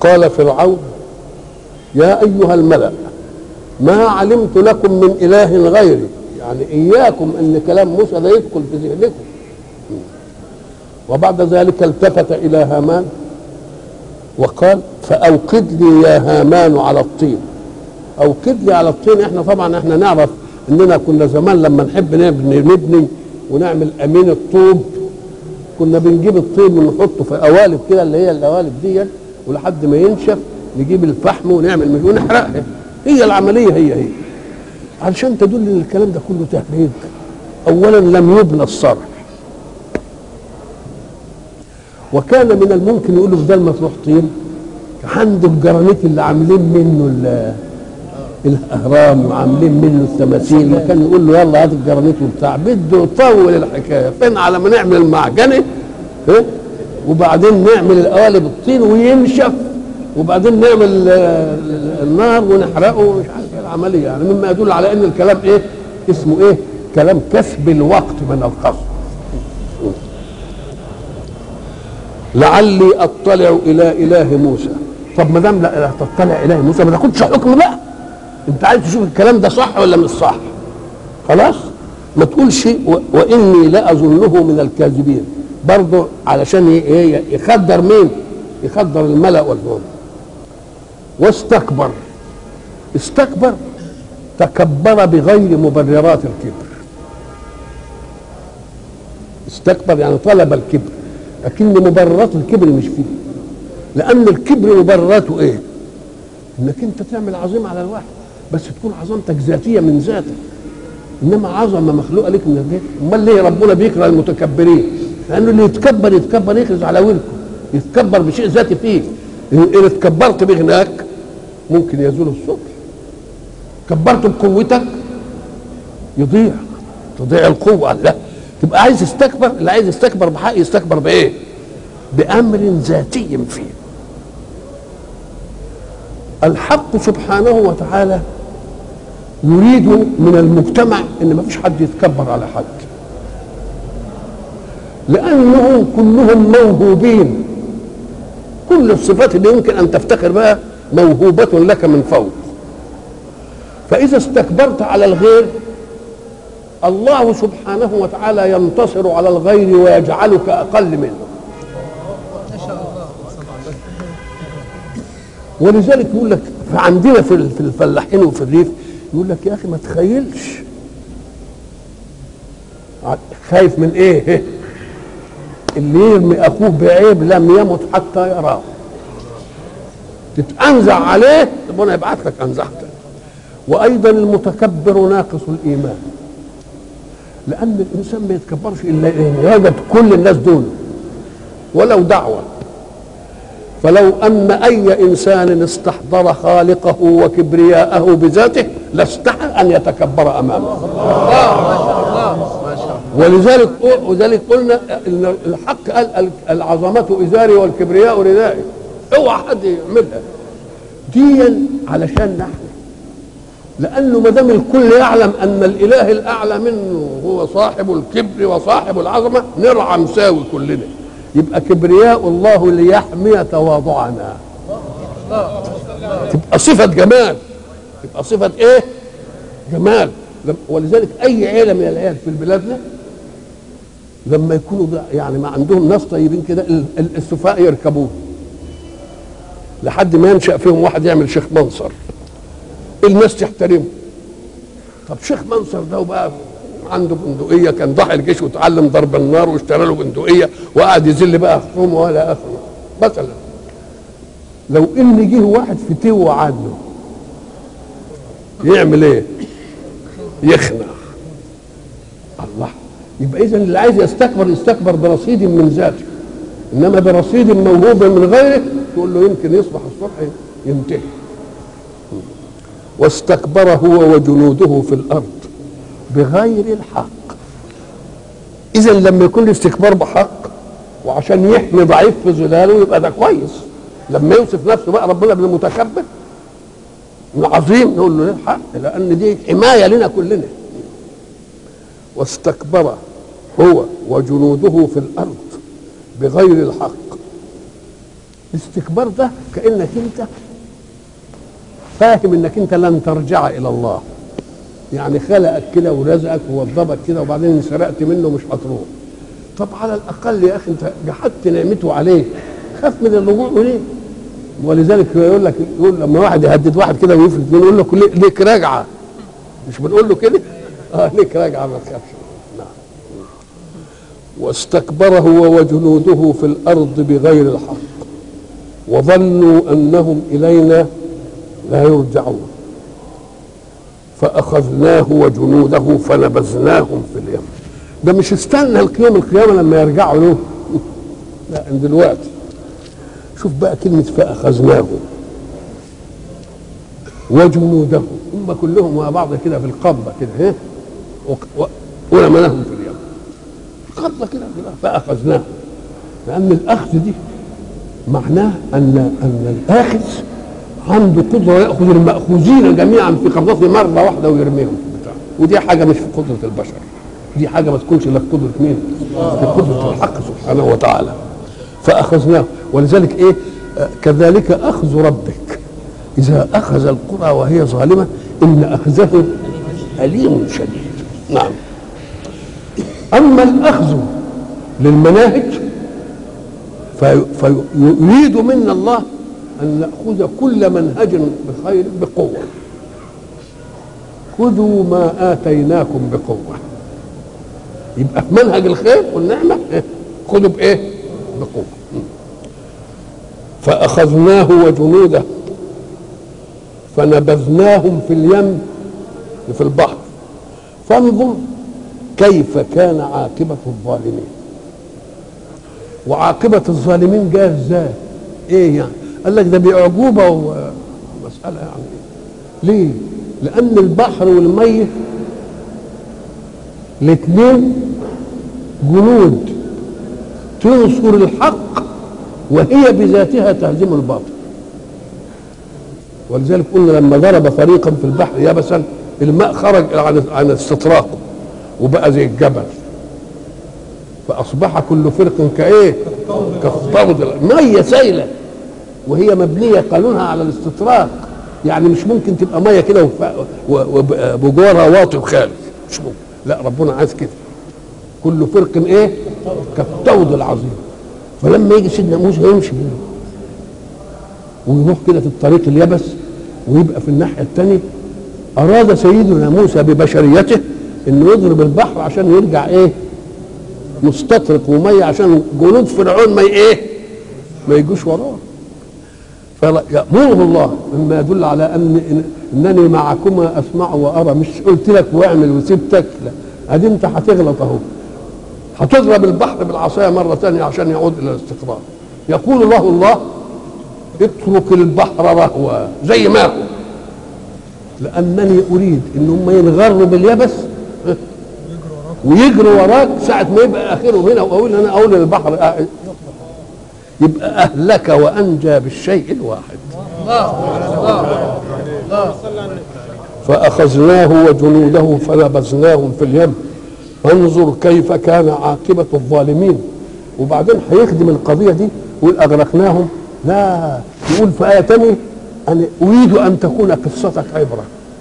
وقال فرعون يا ايها الملا ما علمت لكم من اله غيري يعني اياكم ان كلام موسى لا يدخل في ذهنكم وبعد ذلك التفت الى هامان وقال فاوقد لي يا هامان على الطين اوقد لي على الطين احنا طبعا احنا نعرف اننا كنا زمان لما نحب نبني, نبني ونعمل امين الطوب كنا بنجيب الطين ونحطه في قوالب كده اللي هي القوالب دي ولحد ما ينشف نجيب الفحم ونعمل منه ونحرقها هي العمليه هي هي علشان تدل ان الكلام ده كله تهريج اولا لم يبنى الصرح وكان من الممكن يقولوا بدل ما تروح طين عنده الجرانيت اللي عاملين منه ال- الاهرام وعاملين منه التماثيل وكان يقول له يلا هات الجرانيت وبتاع بده يطول الحكايه فين على ما نعمل المعجنه ها؟ وبعدين نعمل القوالب الطين وينشف وبعدين نعمل آه، النار ونحرقه ومش عارف ايه العمليه يعني مما يدل على ان الكلام ايه اسمه ايه كلام كسب الوقت من القصد لعلي اطلع الى اله موسى طب ما دام لا لا تطلع الى موسى ما تاخدش حكم بقى انت عايز تشوف الكلام ده صح ولا مش صح خلاص ما تقولش و- واني لاظنه من الكاذبين برضه علشان ي- ايه يخدر مين يخدر الملا والهم واستكبر استكبر تكبر بغير مبررات الكبر استكبر يعني طلب الكبر لكن مبررات الكبر مش فيه لان الكبر مبرراته ايه انك انت تعمل عظيمه على الواحد بس تكون عظمتك ذاتيه من ذاتك انما عظمه مخلوقه لك من البيت امال ليه ربنا بيكره المتكبرين لانه اللي يتكبر يتكبر يخرج على ولكم يتكبر بشيء ذاتي فيه ان اتكبرت بغناك ممكن يزول الصبح كبرت بقوتك يضيع تضيع القوه لا تبقى عايز تستكبر اللي عايز يستكبر بحق يستكبر بايه بامر ذاتي فيه الحق سبحانه وتعالى يريد من المجتمع ان ما فيش حد يتكبر على حد لانهم كلهم موهوبين كل الصفات اللي يمكن ان تفتخر بها موهوبة لك من فوق فإذا استكبرت على الغير الله سبحانه وتعالى ينتصر على الغير ويجعلك أقل منه ولذلك يقول لك فعندنا في في الفلاحين وفي الريف يقول لك يا اخي ما تخيلش خايف من ايه اللي يرمي اخوه بعيب لم يمت حتى يراه تتأنزع عليه ربنا يبعث لك انزعتك وايضا المتكبر ناقص الايمان لان الانسان ما يتكبرش الا اذا وجد كل الناس دول ولو دعوه فلو ان اي انسان استحضر خالقه وكبرياءه بذاته لاستحى ان يتكبر امامه ولذلك ولذلك قلنا ان الحق قال العظمه ازاري والكبرياء ردائي اوعى حد يعملها ديا علشان نحن لانه ما دام الكل يعلم ان الاله الاعلى منه هو صاحب الكبر وصاحب العظمه نرعى مساوي كلنا يبقى كبرياء الله ليحمي تواضعنا تبقى صفة جمال تبقى صفة ايه جمال ولذلك اي عيلة من العيال في بلادنا لما يكونوا يعني ما عندهم ناس طيبين كده السفهاء يركبوه لحد ما ينشأ فيهم واحد يعمل شيخ منصر الناس تحترمه طب شيخ منصر ده وبقى عنده بندقيه كان ضحى الجيش وتعلم ضرب النار واشترى له بندقيه وقعد يذل بقى خصومه ولا اخره مثلا لو ان جه واحد فتوى عنه يعمل ايه؟ يخنع الله يبقى اذا اللي عايز يستكبر يستكبر برصيد من ذاته انما برصيد موهوب من غيره تقول له يمكن يصبح الصبح ينتهي واستكبر هو وجنوده في الارض بغير الحق اذا لما يكون الاستكبار بحق وعشان يحمي ضعيف في ظلاله يبقى ده كويس لما يوصف نفسه بقى ربنا بالمتكبر عظيم نقول له الحق لان دي حمايه لنا كلنا واستكبر هو وجنوده في الارض بغير الحق الاستكبار ده كانك انت فاهم انك انت لن ترجع الى الله يعني خلقك كده ورزقك ووظفك كده وبعدين سرقت منه مش هتروح طب على الاقل يا اخي انت جحدت نعمته عليك خاف من الرجوع اليه ولذلك يقول لك يقول لما واحد يهدد واحد كده ويفلت منه يقول له ليه- ليك راجعه مش بنقول له كده اه ليك راجعه ما تخافش نعم واستكبر هو وجنوده في الارض بغير الحق وظنوا انهم الينا لا يرجعون فاخذناه وجنوده فنبذناهم في اليم ده مش استنى القيام القيامه لما يرجعوا له لا من دلوقتي شوف بقى كلمه فاخذناه وجنوده هم كلهم مع بعض كده في القبضه كده ايه و- و- ورمناهم في اليم قبضه كده كده فاخذناه لان الاخذ دي معناه ان ان الاخذ عنده قدره ياخذ الماخوذين جميعا في قبضته مره واحده ويرميهم في البتاع ودي حاجه مش في قدره البشر دي حاجه ما تكونش الا في قدره مين؟ في قدره الحق سبحانه وتعالى فاخذناه ولذلك ايه آه، كذلك اخذ ربك اذا اخذ القرى وهي ظالمه ان اخذه اليم شديد نعم اما الاخذ للمناهج في- فيريد منا الله ان ناخذ كل منهج بخير بقوه خذوا ما اتيناكم بقوه يبقى في منهج الخير والنعمه إيه؟ خذوا بايه بقوه فاخذناه وجنوده فنبذناهم في اليم في البحر فانظر كيف كان عاقبه الظالمين وعاقبة الظالمين جاء ازاي؟ ايه يعني؟ قال لك ده بأعجوبة ومسألة يعني ليه؟ لأن البحر والمية الاثنين جنود تنصر الحق وهي بذاتها تهزم الباطل ولذلك قلنا لما ضرب فريقا في البحر يبسا الماء خرج عن عن استطراقه وبقى زي الجبل فاصبح كل فرق كايه كالطود ميه سايله وهي مبنيه قانونها على الاستطراق يعني مش ممكن تبقى ميه كده وف- و- وب- وجوارها واطي وخالي مش ممكن لا ربنا عايز كده كل فرق ايه كالطود العظيم فلما يجي سيدنا موسى يمشي ويروح كده في الطريق اليبس ويبقى في الناحيه الثانيه اراد سيدنا موسى ببشريته انه يضرب البحر عشان يرجع ايه مستطرق وميه عشان جنود فرعون ما ي- ايه ما يجوش وراه فيأمره الله مما يدل على ان إن- انني معكما اسمع وارى مش قلت لك واعمل وسبتك لا ادي انت هتغلط اهو هتضرب البحر بالعصايه مره ثانيه عشان يعود الى الاستقرار يقول له الله اترك البحر رهوا زي ما هو لانني اريد ان هم ينغروا باليبس ها؟ ويجروا وراك ساعة ما يبقى آخرهم هنا وأقول أنا أقول للبحر آه، يبقى أهلك وأنجى بالشيء الواحد فأخذناه وجنوده فنبذناهم في اليم فانظر كيف كان عاقبة الظالمين وبعدين هيخدم القضية دي يقول أغرقناهم لا يقول في آية تانية أنا أريد أن تكون قصتك عبرة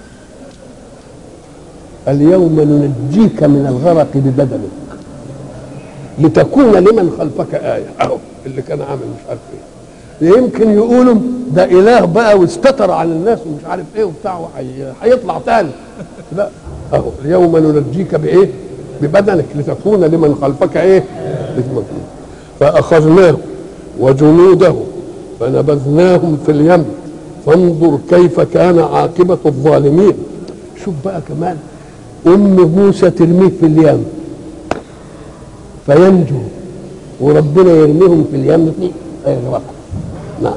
اليوم ننجيك من الغرق ببدنك لتكون لمن خلفك آية أهو اللي كان عامل مش عارف إيه يمكن يقولوا ده إله بقى واستتر عن الناس ومش عارف إيه وبتاع وحي- هيطلع تاني لا أهو اليوم ننجيك بإيه؟ ببدنك لتكون لمن خلفك إيه؟ لمن- فأخذناه وجنوده فنبذناهم في اليم فانظر كيف كان عاقبة الظالمين شوف بقى كمان ام موسى ترميه في اليم فينجو وربنا يرميهم في اليم فيغرقوا نعم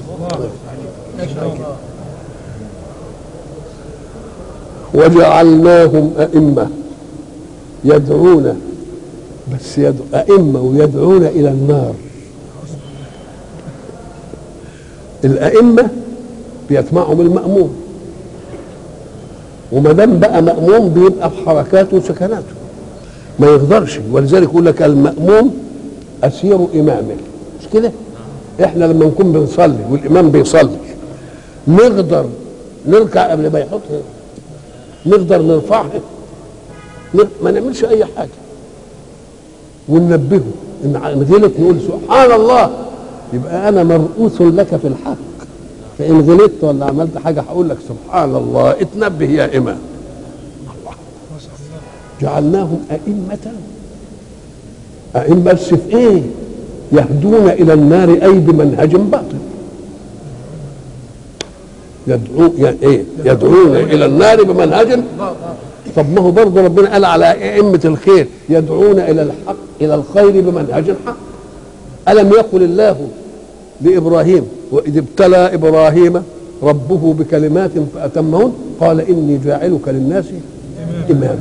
وجعلناهم أئمة يدعون بس يدعو أئمة ويدعون إلى النار الأئمة بيتبعهم المأموم وما دام بقى مأموم بيبقى في حركاته وسكناته ما يقدرش ولذلك يقول لك المأموم أسير إمامه مش كده؟ احنا لما نكون بنصلي والامام بيصلي نقدر نركع قبل ما يحط نقدر نرفعها ما نعملش اي حاجه وننبهه ان غلط نقول سبحان الله يبقى انا مرؤوس لك في الحق فان غلطت ولا عملت حاجه هقول لك سبحان الله اتنبه يا امام الله جعلناهم ائمه ائمه بس في ايه يهدون الى النار اي بمنهج باطل يدعو ايه يدعون الى النار بمنهج طب ما هو برضه ربنا قال على ائمه الخير يدعون الى الحق الى الخير بمنهج حق الم يقل الله لابراهيم واذ ابتلى ابراهيم ربه بكلمات فاتمهن قال اني جاعلك للناس اماما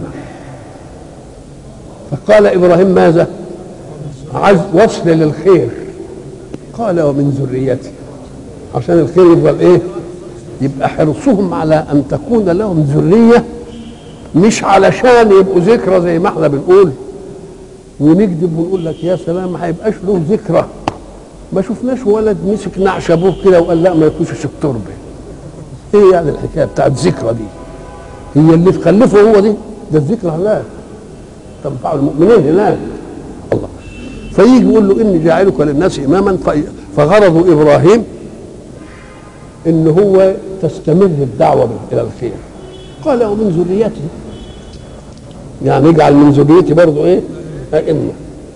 فقال ابراهيم ماذا عز وصل للخير قال ومن ذريتي عشان الخير يبقى ايه يبقى حرصهم على ان تكون لهم ذريه مش علشان يبقوا ذكرى زي ما احنا بنقول ونكذب ونقول لك يا سلام ما هيبقاش له ذكرى ما شفناش ولد مسك نعش ابوه كده وقال لا ما يكونش التربه ايه يعني الحكايه بتاعت ذكرى دي هي اللي تخلفه هو دي ده الذكرى هناك تنفع المؤمنين هناك الله فيجي يقول له اني جاعلك للناس اماما فغرض ابراهيم ان هو تستمر الدعوه الى الخير قال ومن ذريتي يعني اجعل من ذريتي برضه ايه ائمه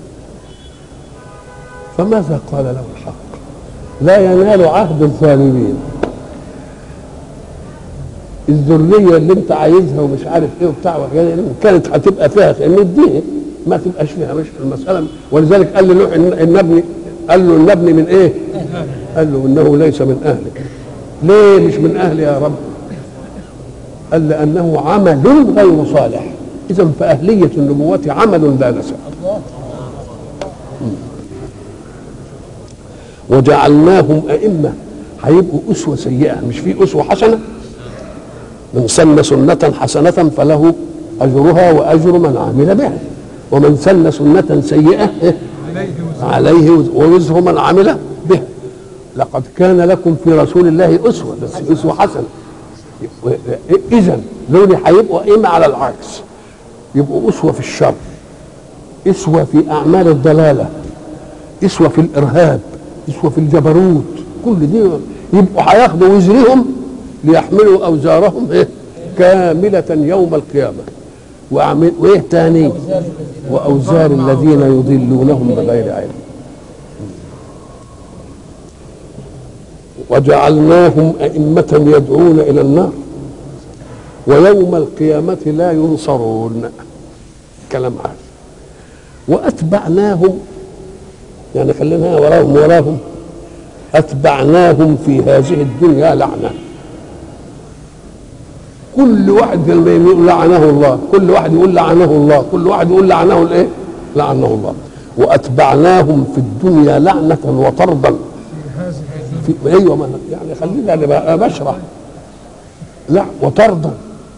فماذا قال له الحق لا ينال عهد الظالمين الذريه اللي انت عايزها ومش عارف ايه وبتاع كانت هتبقى فيها ان الدين ما تبقاش فيها مش المساله ولذلك قال له ان ابني قال له ان ابني من ايه؟ قال له انه ليس من اهلك ليه مش من اهلي يا رب؟ قال لانه عمل غير صالح اذا فاهليه النبوه عمل لا نسب وجعلناهم ائمه هيبقوا اسوه سيئه مش في اسوه حسنه من سن سنه حسنه فله اجرها واجر من عمل بها ومن سن سنه سيئه عليه ووزر من عمل بها لقد كان لكم في رسول الله اسوه بس اسوه حسنه اذا دول هيبقوا ائمه على العكس يبقوا اسوه في الشر اسوه في اعمال الضلاله اسوه في الارهاب اسوه في الجبروت كل دي يبقوا هياخدوا وزرهم ليحملوا اوزارهم ايه كامله يوم القيامه وأعمل وايه تاني واوزار الذين يضلونهم بغير علم وجعلناهم أئمة يدعون إلى النار ويوم القيامة لا ينصرون كلام عارف وأتبعناهم يعني خليناها وراهم وراهم أتبعناهم في هذه الدنيا لعنة كل واحد لما يقول لعنه الله كل واحد يقول لعنه الله كل واحد يقول لعنه الايه لعنه الله واتبعناهم في الدنيا لعنه وطردا في ايوه ما يعني خلينا انا بشرح لا وطردا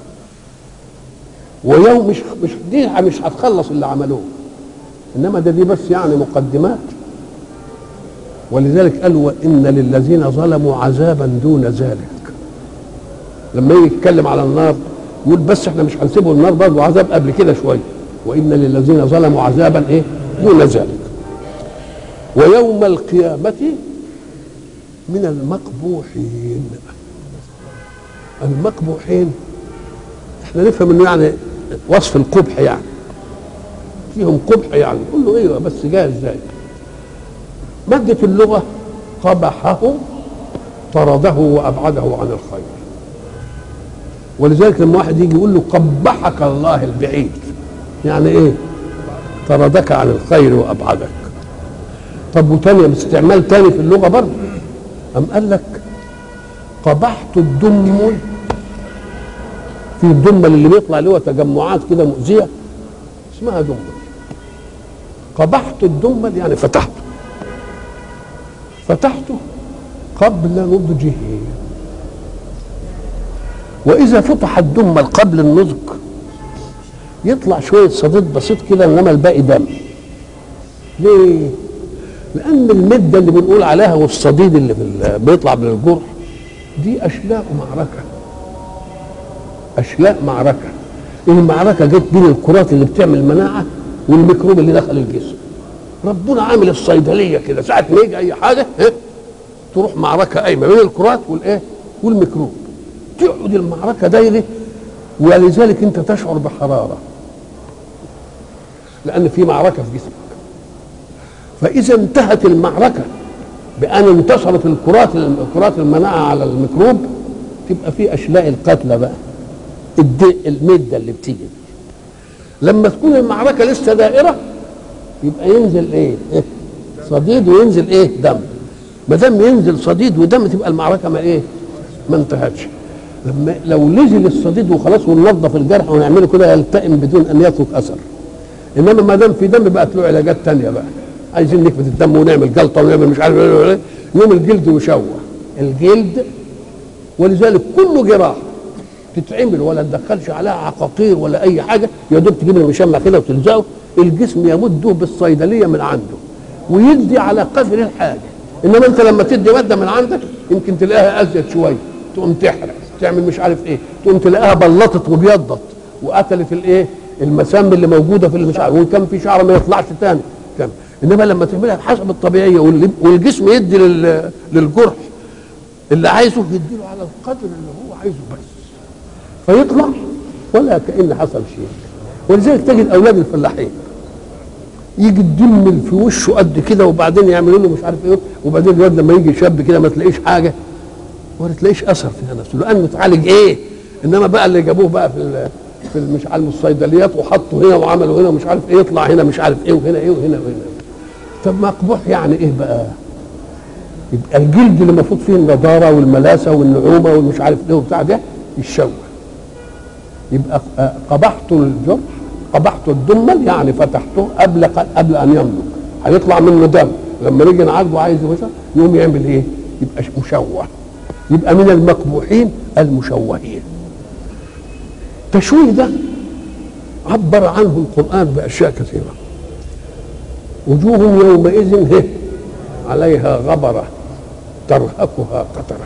ويوم مش مش دي مش هتخلص اللي عملوه انما ده دي بس يعني مقدمات ولذلك قالوا وان للذين ظلموا عذابا دون ذلك لما يجي يتكلم على النار يقول بس احنا مش هنسيبه النار برضه عذاب قبل كده شويه وان للذين ظلموا عذابا ايه دون ذلك ويوم القيامه من المقبوحين المقبوحين احنا نفهم انه يعني وصف القبح يعني فيهم قبح يعني نقول له ايوه بس جاي ازاي مادة اللغة قبحه طرده وابعده عن الخير ولذلك لما واحد يجي يقول له قبحك الله البعيد يعني ايه طردك عن الخير وابعدك طب وتاني استعمال تاني في اللغه برضه أم قال لك قبحت الدم في الدمل اللي بيطلع اللي هو تجمعات كده مؤذيه اسمها دمل قبحت الدمل يعني فتحته فتحته قبل نضجه واذا فتح الدمل قبل النضج يطلع شويه صديد بسيط كده انما الباقي دم ليه لان المده اللي بنقول عليها والصديد اللي في ال- بيطلع من الجرح دي اشلاء معركه اشلاء معركه المعركه جت بين الكرات اللي بتعمل مناعه والميكروب اللي دخل الجسم ربنا عامل الصيدليه كده ساعه ما يجي اي حاجه ها تروح معركه قايمه بين الكرات والايه والميكروب تقعد المعركه دايره ولذلك انت تشعر بحراره لان في معركه في جسمك فاذا انتهت المعركه بان انتصرت الكرات كرات المناعه على الميكروب تبقى في اشلاء القتلى بقى الد- المده اللي بتيجي دي. لما تكون المعركه لسه دائره يبقى ينزل ايه؟ إيه؟ صديد وينزل ايه؟ دم ما دام ينزل صديد ودم تبقى المعركه ما ايه؟ ما انتهتش لما لو نزل الصديد وخلاص وننظف الجرح ونعمله كده يلتئم بدون ان يترك اثر انما ما دام في دم بقت له علاجات تانية بقى عايزين نكبت الدم ونعمل جلطه ونعمل مش عارف إيه، إيه، يوم الجلد يشوه الجلد ولذلك كل جراحه تتعمل ولا تدخلش عليها عقاقير ولا اي حاجه يا دوب تجيب المشمع كده وتلزقه الجسم يمده بالصيدليه من عنده ويدي على قدر الحاجه انما انت لما تدي ماده من عندك يمكن تلاقيها ازيد شويه تقوم تحرق تعمل مش عارف ايه تقوم تلاقيها بلطت وبيضت وقتلت الايه المسام اللي موجوده في اللي مش عارف وكان في شعر ما يطلعش تاني كم انما لما تعملها بحسب الطبيعيه واللي- والجسم يدي لل- للجرح اللي عايزه يديله على القدر اللي هو عايزه بس فيطلع ولا كأن حصل شيء ولذلك تجد اولاد الفلاحين يجي الدم اللي في وشه قد كده وبعدين يعملوا له مش عارف ايه وبعدين الواد لما يجي شاب كده ما تلاقيش حاجه ولا تلاقيش اثر في نفسه لانه اتعالج ايه انما بقى اللي جابوه بقى في ال- في ال- مش عارف الصيدليات وحطوا هنا وعملوا هنا ومش عارف ايه يطلع هنا مش عارف ايه وهنا ايه وهنا وهنا طب مقبوح يعني ايه بقى يبقى الجلد اللي المفروض فيه النضاره والملاسه والنعومه والمش عارف ايه وبتاع ده يتشوه يبقى آه، قبحت الجرح قبحت الدمل يعني فتحته قبل قبل ان ينضج هيطلع منه دم لما نيجي نعالجه عايز مثلا يقوم يعمل ايه؟ يبقى ش- مشوه يبقى من المقبوحين المشوهين التشويه ده عبر عنه القرآن بأشياء كثيرة وجوه يومئذ هي عليها غبرة ترهقها قترة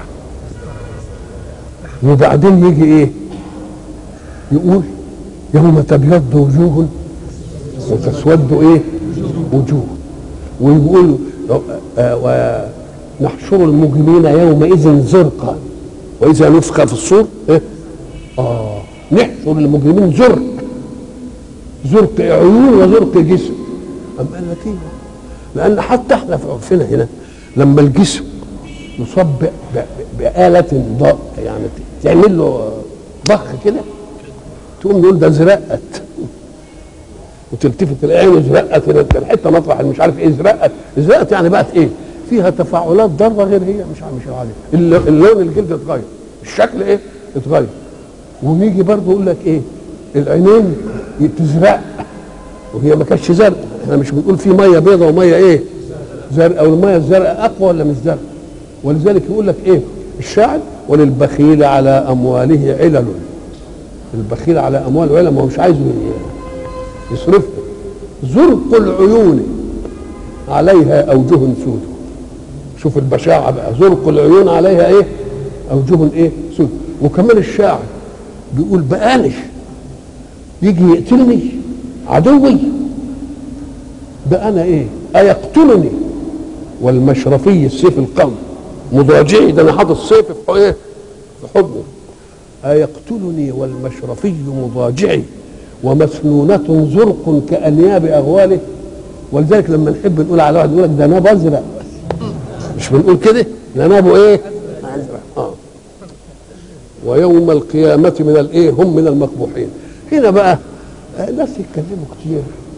وبعدين يجي ايه يقول يوم تبيض وجوه وتسود ايه وجوه ويقول آه، ونحشر المجرمين يومئذ زرقا واذا نفخ في الصور إيه؟ اه نحشر المجرمين زرق زرق عيون وزرق جسم أم قال لك ايه لان حتى احنا في عرفنا هنا لما الجسم يصاب ب- ب- بآلة ضاء يعني تعمل له ضخ كده تقوم نقول ده زرقت وتلتفت العين زرقت هنا الحته مطرح اللي مش عارف ايه زرقت زرقت يعني بقت ايه فيها تفاعلات ضاره غير هي مش مش عارف الل- اللون الجلد اتغير الشكل ايه اتغير ونيجي برضه يقول لك ايه العينين تزرق وهي ما كانتش زرق احنا مش بنقول في ميه بيضاء وميه ايه زرقاء والميه الزرقاء اقوى ولا مش زرقاء ولذلك يقول لك ايه الشاعر وللبخيل على امواله علل البخيل على امواله علل ما هو مش عايزه ي- يصرفها زرق العيون عليها اوجه سود شوف البشاعه بقى زرق العيون عليها ايه اوجه ايه سود وكمان الشاعر بيقول بقالش يجي يقتلني عدوي ده انا ايه ايقتلني والمشرفي السيف القوي مضاجعي ده انا حاطط سيف في ايه في حضنه ايقتلني والمشرفي مضاجعي ومسنونة زرق كأنياب أغواله ولذلك لما نحب نقول على واحد يقول لك ده ناب أزرق مش بنقول كده ده نابه إيه؟ أزرق آه. ويوم القيامة من الإيه؟ هم من المقبوحين هنا بقى آه، ناس يتكلموا كتير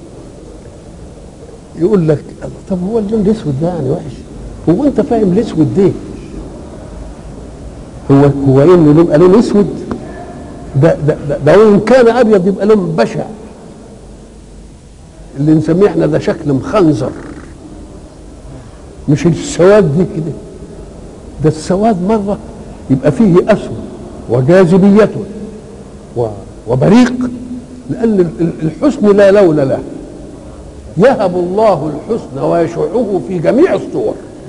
يقول لك طب هو اللون الاسود ده يعني وحش هو انت فاهم الاسود ده هو هو ايه انه يبقى لون اسود ده ده ده, ده وان كان ابيض يبقى لون بشع اللي نسميه احنا ده شكل مخنزر مش السواد دي كده ده السواد مره يبقى فيه اسود وجاذبيته و- وبريق لان ال- ال- الحسن لا لون له يهب الله الحسن ويشعه في جميع الصور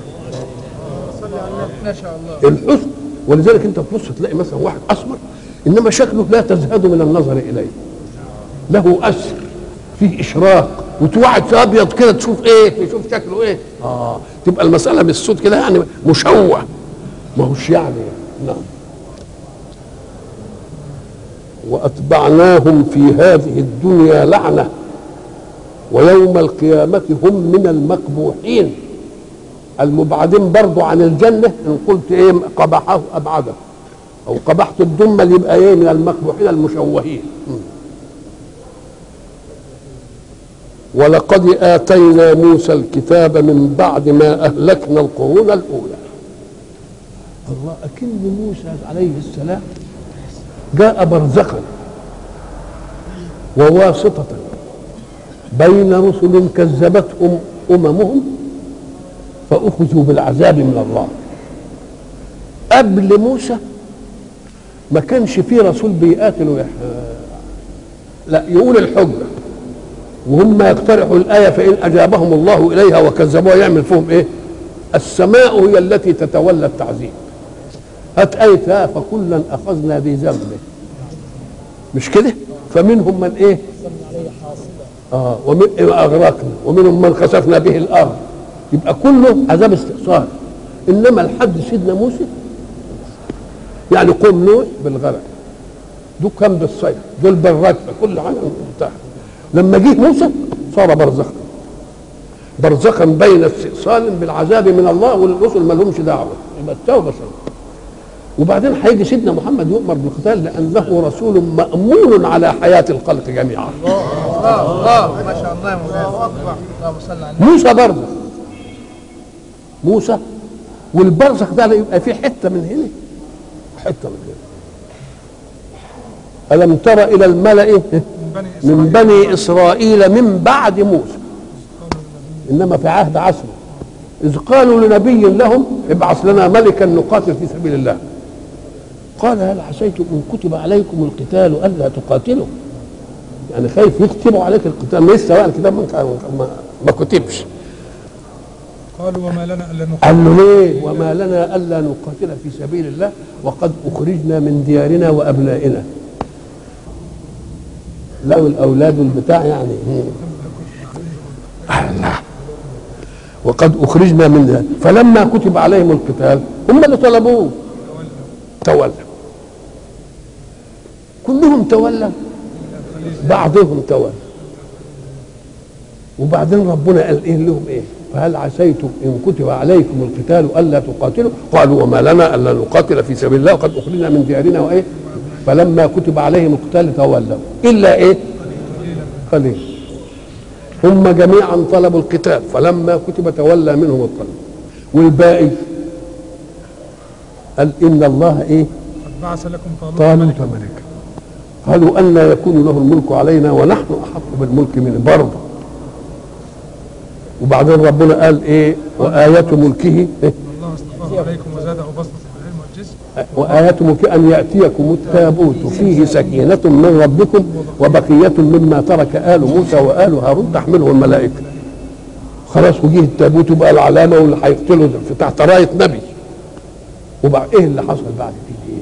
ما شاء الله الحسن ولذلك انت تبص تلاقي مثلا واحد اسمر انما شكله لا تزهد من النظر اليه له اثر فيه اشراق وتوعد في ابيض كده تشوف ايه تشوف شكله ايه اه تبقى المساله مش صوت كده يعني مشوه ما هوش يعني نعم واتبعناهم في هذه الدنيا لعنه ويوم القيامه هم من المقبوحين المبعدين برضو عن الجنة إن قلت إيه قبحه أبعده أو قبحت الدم يبقى إيه من المقبوحين المشوهين ولقد آتينا موسى الكتاب من بعد ما أهلكنا القرون الأولى الله أكن موسى عليه السلام جاء برزخا وواسطة بين رسل كذبتهم أممهم فأخذوا بالعذاب من الله قبل موسى ما كانش فيه رسول بيقاتل ويح... لا يقول الحجة وهم يقترحوا الآية فإن أجابهم الله إليها وكذبوها يعمل فيهم إيه السماء هي التي تتولى التعذيب هات آيتها فكلا أخذنا بذنبه مش كده فمنهم من إيه آه ومن أغرقنا ومنهم من خسفنا به الأرض يبقى كله عذاب استئصال انما لحد سيدنا موسى يعني قوم نوح بالغرق دول كان بالصيف دول بالركبه كل حاجه بتاع لما جه موسى صار برزخا برزخا بين استئصال بالعذاب من الله والرسل ما لهمش دعوه يبقى التوبه صار وبعدين هيجي سيدنا محمد يؤمر بالقتال لانه رسول مامون على حياه الخلق جميعا الله الله ما شاء الله يا مولانا اللهم صل على النبي موسى برزخ موسى والبرزخ ده يبقى فيه حته من هنا حته من هنا الم تر الى الملا من بني من بني اسرائيل من بعد موسى انما في عهد عصره اذ قالوا لنبي لهم ابعث لنا ملكا نقاتل في سبيل الله قال هل عسيتم ان كتب عليكم القتال الا تقاتلوا يعني خايف يكتبوا عليك القتال لسه بقى الكتاب ما, ما, ما كتبش قالوا وما لنا الا نقاتل قال له ليه وما لنا الا نقاتل في سبيل الله وقد اخرجنا من ديارنا وابنائنا لو الاولاد والبتاع يعني الله وقد اخرجنا من ديارنا فلما كتب عليهم القتال هم اللي طلبوه تولوا كلهم تولوا بعضهم تولى وبعدين ربنا قال ايه لهم ايه فهل عسيتم ان كتب عليكم القتال الا تقاتلوا قالوا وما لنا الا نقاتل في سبيل الله وقد اخرجنا من ديارنا وايه فلما كتب عليهم القتال تولوا الا ايه قليل هم جميعا طلبوا القتال فلما كتب تولى منهم القلب والباقي قال ان الله ايه قد بعث لكم طالوت طالوت ملكا ملكا قالوا أن يكون له الملك علينا ونحن أحق بالملك منه برضه وبعدين ربنا قال إيه وآية ملكه إيه؟ ان الله اصطفاه عليكم وزاده بسطه في العلم والجسم وآية ملكه أن يأتيكم التابوت فيه سكينة من ربكم وبقية مما ترك آل موسى وآل هارون تحمله الملائكة خلاص وجيه التابوت بقى العلامة واللي هيقتله ده في تحت راية نبي وبعد إيه اللي حصل بعد كده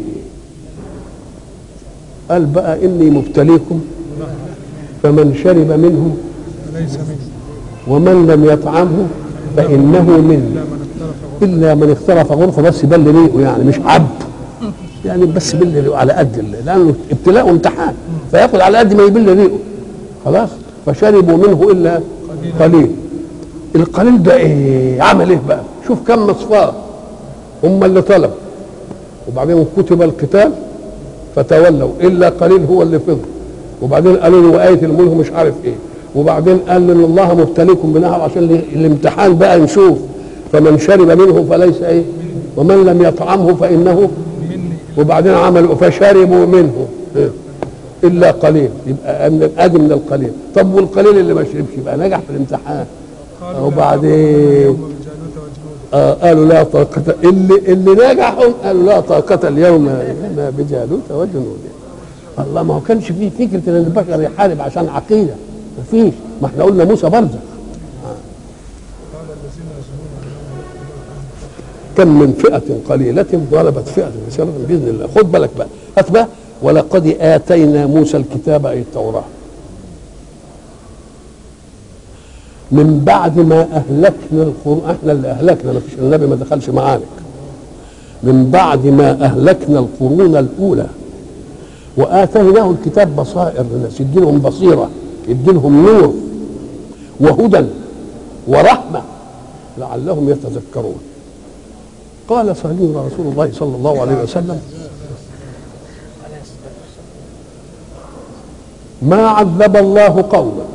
قال بقى إني مبتليكم فمن شرب منه فليس منه ومن لم يطعمه فإنه مني الا من اختلف غرفه إلا من اخترف غرفة بس بل ريقه يعني مش عبد يعني بس بل ريقه على قد ال- لأنه ابتلاء وامتحان فياخد على قد ما يبل ريقه خلاص فشربوا منه إلا قليل القليل ده إيه عمل إيه بقى شوف كم مصفاه هم اللي طلبوا وبعدين كتب القتال فتولوا الا قليل هو اللي فضل وبعدين قالوا له وايه الملك مش عارف ايه وبعدين قال ان الله مبتليكم بنهر عشان ال- الامتحان بقى نشوف فمن شرب منه فليس ايه ومن لم يطعمه فانه مني وبعدين عملوا فشربوا منه إيه؟ الا قليل يبقى من ادي من القليل طب والقليل اللي ما شربش يبقى نجح في الامتحان قالوا وبعدين- لا تغلبوا اليوم بجالوت وجنوده آه قالوا لا طاقة اللي اللي نجحوا قالوا لا طاقة اليوم لنا بجالوت وجنوده الله ما هو كانش فيه فكرة ان البشر يحارب عشان عقيدة ما فيش ما احنا قلنا موسى برزخ كم من فئة قليلة غلبت فئة كثيرة بإذن الله خد بالك بقى هات بقى ولقد آتينا موسى الكتاب أي التوراة من بعد ما أهلكنا القرون احنا اللي أهلكنا ما فيش النبي ما دخلش معانا من بعد ما أهلكنا القرون الأولى وآتيناه الكتاب بصائر للناس يديلهم بصيرة يديلهم نور وهدى ورحمة لعلهم يتذكرون قال صلينا رسول الله صلى الله عليه وسلم ما عذب الله قوما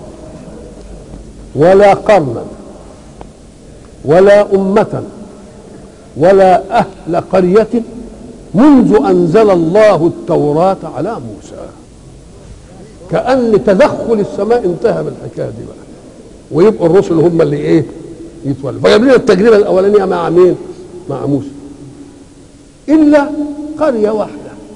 ولا قرنا ولا أمة ولا أهل قرية منذ أنزل الله التوراة على موسى كأن تدخل السماء انتهى بالحكاية دي بقى ويبقوا الرسل هم اللي ايه يتولوا فجاب لنا التجربة الأولانية مع مين مع موسى إلا قرية واحدة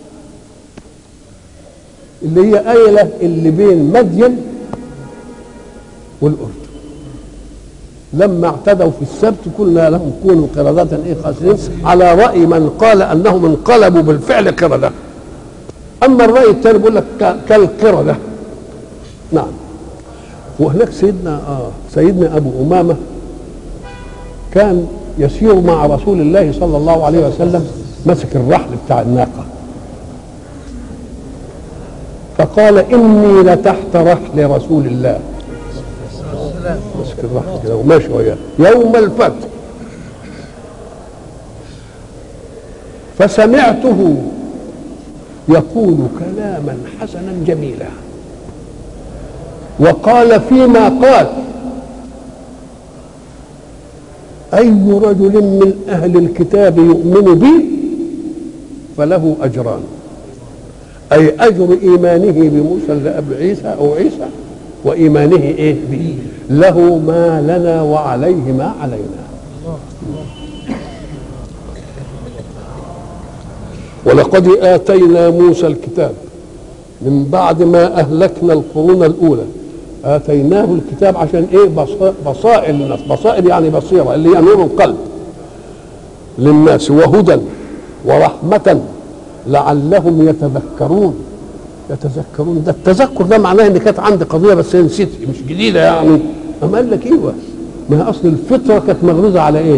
اللي هي آيلة اللي بين مدين والأردن لما اعتدوا في السبت قلنا لهم كونوا قردة ايه خاسرين على رأي من قال انهم انقلبوا بالفعل قردة اما الرأي الثاني بيقول لك ك- كالقردة نعم وهناك سيدنا اه سيدنا ابو امامة كان يسير مع رسول الله صلى الله عليه وسلم مسك الرحل بتاع الناقة فقال اني لتحت رحل رسول الله مسك الرحل كده وماشي وياه يوم الفتح فسمعته يقول كلاما حسنا جميلا وقال فيما قال أي رجل من أهل الكتاب يؤمن بي فله أجران أي أجر إيمانه بموسى لأب عيسى أو عيسى وإيمانه إيه به له ما لنا وعليه ما علينا ولقد آتينا موسى الكتاب من بعد ما أهلكنا القرون الأولى آتيناه الكتاب عشان إيه بصائر, بصائر للناس بصائر يعني بصيرة اللي هي نور القلب للناس وهدى ورحمة لعلهم يتذكرون يتذكرون ده التذكر ده معناه ان كانت عندي قضيه بس هي نسيت مش جديده يعني اما قال لك ايوه ما هي اصل الفطره كانت مغروزه على ايه؟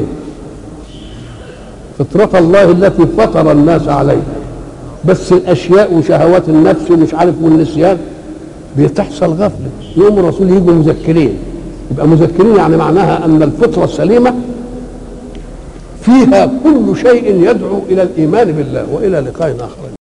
فطرة الله التي فطر الناس عليها بس الاشياء وشهوات النفس ومش عارف والنسيان بتحصل غفله يوم الرسول يجوا مذكرين يبقى مذكرين يعني معناها ان الفطره السليمه فيها كل شيء يدعو الى الايمان بالله والى لقاء اخر